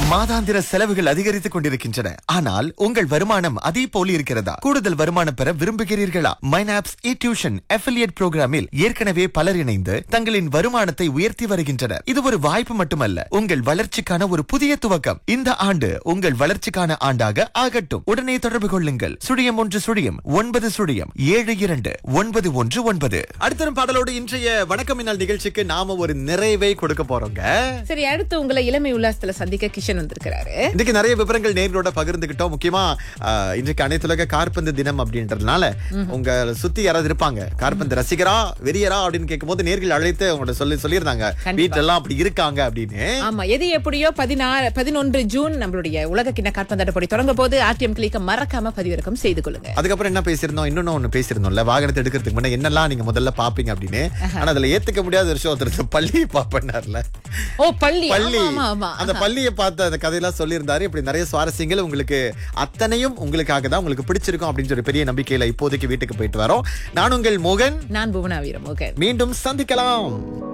மாதாந்திர செலவுகள் அதிகரித்துக் கொண்டிருக்கின்றன ஆனால் உங்கள் வருமானம் அதே போல் இருக்கிறதா கூடுதல் வருமானம் பெற விரும்புகிறீர்களா மைனாப்ஸ் இ டியூஷன் அஃபிலியேட் புரோகிராமில் ஏற்கனவே பலர் இணைந்து தங்களின் வருமானத்தை உயர்த்தி வருகின்றனர் இது ஒரு வாய்ப்பு மட்டுமல்ல உங்கள் வளர்ச்சிக்கான ஒரு புதிய துவக்கம் இந்த ஆண்டு உங்கள் வளர்ச்சிக்கான ஆண்டாக ஆகட்டும் உடனே தொடர்பு கொள்ளுங்கள் சுழியம் ஒன்று சுழியம் ஒன்பது சுழியம் ஏழு இரண்டு ஒன்பது ஒன்று ஒன்பது அடுத்த பாடலோடு இன்றைய வணக்கம் நாள் நிகழ்ச்சிக்கு நாம ஒரு நிறைவை கொடுக்க போறோங்க சரி அடுத்து உங்களை இளமை உல்லாசத்துல சந்திக்க கிஷன் வந்திருக்கிறாரு இன்னைக்கு நிறைய விவரங்கள் நேர்களோட பகிர்ந்துகிட்டோம் முக்கியமா ஆஹ், இன்றைக்கு அனைத்துலக கார்பந்து தினம் அப்படின்றதுனால உங்க சுத்தி யாராவது இருப்பாங்க கார்பந்து ரசிகரா வெறியரா அப்படின்னு கேட்கும்போது நேர்கள் அழைத்து அவங்களோட சொல்லி சொல்லியிருந்தாங்க கண்டிப்பா. வீட்டுல எல்லாம் அப்படி இருக்காங்க அப்படின்னு ஆமா எது எப்படியோ பதினாறு பதினொன்று ஜூன் நம்மளுடைய உலக கிண்ண காற்பந்தாட்ட போட்டி தொடங்க போது ஆர்டிஎம் கிளிக்க மறக்காம பதிவிறக்கம் செய்து கொள்ளுங்க அதுக்கப்புறம் என்ன பேசியிருந்தோம் இன்னொன்னு ஒண்ணு பேசியிருந்தோம்ல வாகனத்தை எடுக்கிறதுக்கு முன்னாடி என்னெல்லாம் நீங்க முதல்ல பாப்பீங்க அப்படின்னு ஆனா அதுல ஏத்துக்க முடியாத ஒரு விஷயம் ஒருத்தர் பள்ளியை பாப்பேன்னார்ல ஓ பள்ளி பள்ளி ஆமா, ஆமா அந்த பள்ளியை பார்த்து அந்த கதையெல்லாம் சொல்லியிருந்தாரு இப்படி நிறைய சுவாரஸ்யங்கள் உங்களுக்கு அத்தனையும் உங்களுக்காக தான் உங்களுக்கு பிடிச்சிருக்கும் அப்படின்னு சொல்லி பெரிய நம்பிக்கையில இப்போதைக்கு வீட்டுக்கு போயிட்டு வரோம் நான் உங்கள் மோகன் நான் புவனா வீரமோகன் மீண்டும் சந்திக்கலாம்